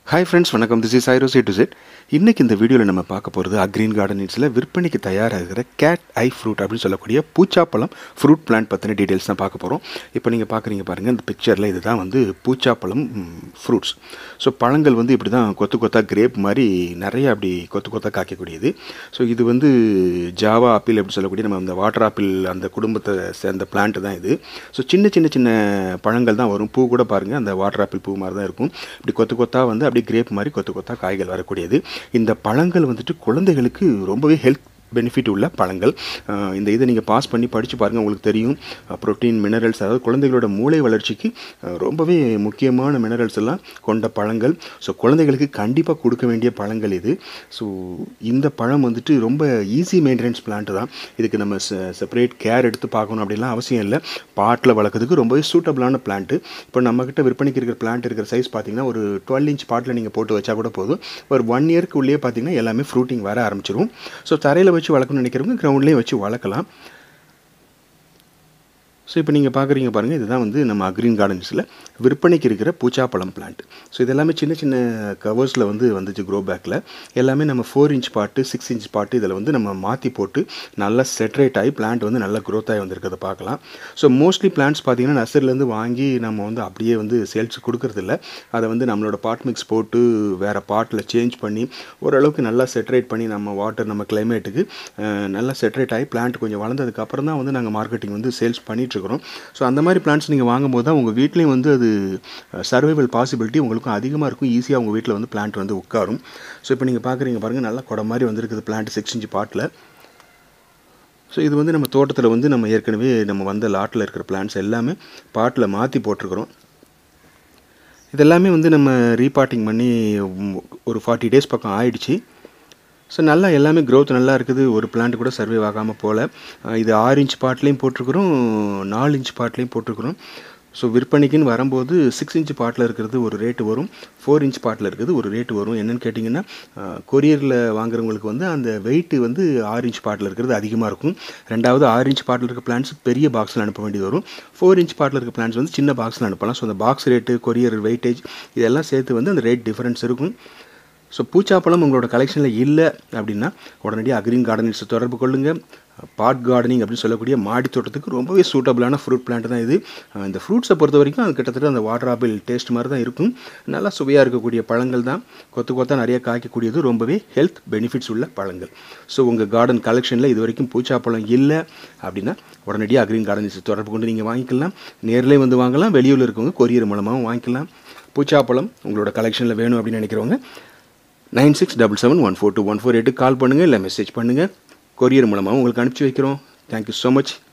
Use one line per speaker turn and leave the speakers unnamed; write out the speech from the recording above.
hi friends வணக்கம் this is ஐரோஸ் A to Z இன்றைக்கி இந்த வீடியோவில் நம்ம பார்க்க போகிறது அக்ரீன் கார்டனிங்ஸில் விற்பனைக்கு தயாராகிற கேட் ஐ ஃப்ரூட் அப்படின்னு சொல்லக்கூடிய பூச்சாப்பழம் ஃப்ரூட் பிளான்ட் பற்றின டீட்டெயில்ஸ் தான் பார்க்க போகிறோம் இப்போ நீங்கள் பார்க்குறீங்க பாருங்கள் இந்த பிக்சரில் இதுதான் வந்து பூச்சாப்பழம் ஃப்ரூட்ஸ் ஸோ பழங்கள் வந்து இப்படி தான் கொத்து கொத்தா கிரேப் மாதிரி நிறைய அப்படி கொத்து கொத்தா காய்க்கக்கூடியது ஸோ இது வந்து ஜாவா ஆப்பிள் அப்படின்னு சொல்லக்கூடிய நம்ம அந்த வாட்டர் ஆப்பிள் அந்த குடும்பத்தை சேர்ந்த பிளான்ட் தான் இது ஸோ சின்ன சின்ன சின்ன பழங்கள் தான் வரும் பூ கூட பாருங்கள் அந்த வாட்டர் ஆப்பிள் பூ மாதிரி தான் இருக்கும் இப்படி கொத்து கொத்தா வந்து அப்படியே கிரேப் மாதிரி கொத்து கொத்தா காய்கள் வரக்கூடியது இந்த பழங்கள் வந்துட்டு குழந்தைகளுக்கு ரொம்பவே ஹெல்த் பெனிஃபிட் உள்ள பழங்கள் அஹ் இந்த இதை நீங்கள் பாஸ் பண்ணி படித்து பாருங்கள் உங்களுக்கு தெரியும் ப்ரோட்டீன் மினரல்ஸ் அதாவது குழந்தைகளோட மூளை வளர்ச்சிக்கு அஹ் ரொம்பவே முக்கியமான மினரல்ஸ் எல்லாம் கொண்ட பழங்கள் ஸோ குழந்தைகளுக்கு கண்டிப்பாக கொடுக்க வேண்டிய பழங்கள் இது ஸோ இந்த பழம் வந்துட்டு ரொம்ப ஈஸி மெயின்டெனன்ஸ் பிளான்ட் தான் இதுக்கு நம்ம செப்பரேட் கேர் எடுத்து பார்க்கணும் அப்படின்லாம் அவசியம் இல்லை பாட்டில் வளர்க்குறதுக்கு ரொம்பவே சூட்டபிளான பிளான்ட்டு இப்போ நம்மக்கிட்ட விற்பனைக்கு இருக்கிற பிளான்ட் இருக்கிற சைஸ் பார்த்தீங்கன்னா ஒரு டுவெல் இன்ச் பாட்டில் நீங்கள் போட்டு வச்சா கூட போதும் ஒரு ஒன் இயர்க்கு உள்ளே பார்த்தீங்கன்னா எல்லாமே ஃப்ரூட்டிங் வர ஆரம்பிச்சிரும் ஸோ தரையில் வச்சு வளர்க்கணும்னு நினைக்கிறவங்க கிரவுண்ட்லேயே வச்சு வளர்க்கலாம் ஸோ இப்போ நீங்கள் பார்க்குறீங்க பாருங்கள் இதுதான் வந்து நம்ம அக்ரீன் கார்டன்ஸில் விற்பனைக்கு இருக்கிற பூச்சாப்பழம் பிளான்ட் ஸோ இது எல்லாமே சின்ன சின்ன கவர்ஸில் வந்து வந்துச்சு க்ரோ பேக்கில் எல்லாமே நம்ம four inch pot six inch pot இதில் வந்து நம்ம மாற்றி போட்டு நல்லா செட்ரேட் ஆகி பிளான்ட் வந்து நல்லா க்ரோத் ஆகி வந்திருக்கிறத பார்க்கலாம் ஸோ மோஸ்ட்லி பிளான்ட்ஸ் பார்த்தீங்கன்னா நர்சரிலேருந்து வாங்கி நம்ம வந்து அப்படியே வந்து சேல்ஸ் கொடுக்கறதில்ல அதை வந்து நம்மளோட பாட் மிக்ஸ் போட்டு வேறு பாட்டில் சேஞ்ச் பண்ணி ஓரளவுக்கு நல்லா செட்ரேட் பண்ணி நம்ம வாட்டர் நம்ம கிளைமேட்டுக்கு நல்லா செட்ரேட் ஆகி பிளான்ட் கொஞ்சம் வளர்ந்ததுக்கப்புறம் தான் வந்து நாங்கள் மார்க்கெட்டிங் வந்து சேல்ஸ் பண்ணிட்டு இருக்கிறோம் ஸோ அந்த மாதிரி பிளான்ஸ் நீங்கள் வாங்கும்போது தான் உங்கள் வீட்லேயும் வந்து அது சர்வைவல் பாசிபிலிட்டி உங்களுக்கும் அதிகமாக இருக்கும் ஈஸியாக உங்கள் வீட்டில் வந்து பிளான்ட் வந்து உட்காரும் ஸோ இப்போ நீங்கள் பார்க்குறீங்க பாருங்கள் நல்லா குடம் மாதிரி வந்திருக்குது பிளான்ட் சிக்ஸ் இன்ச் பாட்டில் ஸோ இது வந்து நம்ம தோட்டத்தில் வந்து நம்ம ஏற்கனவே நம்ம வந்த லாட்டில் இருக்கிற பிளான்ட்ஸ் எல்லாமே பாட்டில் மாற்றி போட்டிருக்கிறோம் இதெல்லாமே வந்து நம்ம ரீபாட்டிங் பண்ணி ஒரு ஃபார்ட்டி டேஸ் பக்கம் ஆயிடுச்சு ஸோ நல்லா எல்லாமே க்ரோத் நல்லா இருக்குது ஒரு பிளான்ட் கூட சர்வே ஆகாமல் போல் இது ஆறு இன்ச் பாட்லேயும் போட்டிருக்கிறோம் நாலு இன்ச் பாட்லேயும் போட்டிருக்கிறோம் ஸோ விற்பனைக்குன்னு வரும்போது சிக்ஸ் இன்ச் பாட்டில் இருக்கிறது ஒரு ரேட்டு வரும் ஃபோர் இன்ச் பாட்டில் இருக்கிறது ஒரு ரேட்டு வரும் என்னென்னு கேட்டிங்கன்னா கொரியரில் வாங்குறவங்களுக்கு வந்து அந்த வெயிட்டு வந்து ஆறு இன்ச் பாட்டில் இருக்கிறது அதிகமாக இருக்கும் ரெண்டாவது ஆறு இன்ச் பாட்டில் இருக்க பிளான்ஸ் பெரிய பாக்ஸில் அனுப்ப வேண்டியது வரும் ஃபோர் இன்ச் பாட்டில் இருக்க பிளான்ஸ் வந்து சின்ன பாக்ஸில் அனுப்பலாம் ஸோ அந்த பாக்ஸ் ரேட்டு கொரியர் வெயிட்டேஜ் இதெல்லாம் சேர்த்து வந்து அந்த ரேட் டிஃப்ரென்ஸ் இருக்கும் ஸோ பூச்சாப்பழம் உங்களோட கலெக்ஷனில் இல்லை அப்படின்னா உடனடியாக அக்ரீன் கார்டனிங்ஸை தொடர்பு கொள்ளுங்கள் பாட் கார்டனிங் அப்படின்னு சொல்லக்கூடிய மாடி தோட்டத்துக்கு ரொம்பவே சூட்டபிளான ஃப்ரூட் பிளான்ட் தான் இது இந்த ஃப்ரூட்ஸை பொறுத்த வரைக்கும் அது கிட்டத்தட்ட அந்த வாட்டர் ஆப்பிள் டேஸ்ட் மாதிரி தான் இருக்கும் நல்லா சுவையாக இருக்கக்கூடிய பழங்கள் தான் கொத்து கொத்தா நிறைய காய்க்கக்கூடியது ரொம்பவே ஹெல்த் பெனிஃபிட்ஸ் உள்ள பழங்கள் ஸோ உங்கள் கார்டன் கலெக்ஷனில் இது வரைக்கும் பூச்சாப்பழம் இல்லை அப்படின்னா உடனடியாக அக்ரீன் கார்டனிங்ஸை தொடர்பு கொண்டு நீங்கள் வாங்கிக்கலாம் நேரிலே வந்து வாங்கலாம் வெளியூரில் இருக்கவங்க கொரியர் மூலமாகவும் வாங்கிக்கலாம் பூச்சாப்பழம் உங்களோட கலெக்ஷனில் வேணும் அப்படின்னு நினைக்கிறவங்க nine six double seven one four two one four eight call பண்ணுங்கள் இல்லை மெசேஜ் பண்ணுங்கள் கொரியர் மூலமாக உங்களுக்கு அனுப்பிச்சி வைக்கிறோம் தேங்க்யூ ஸோ மச்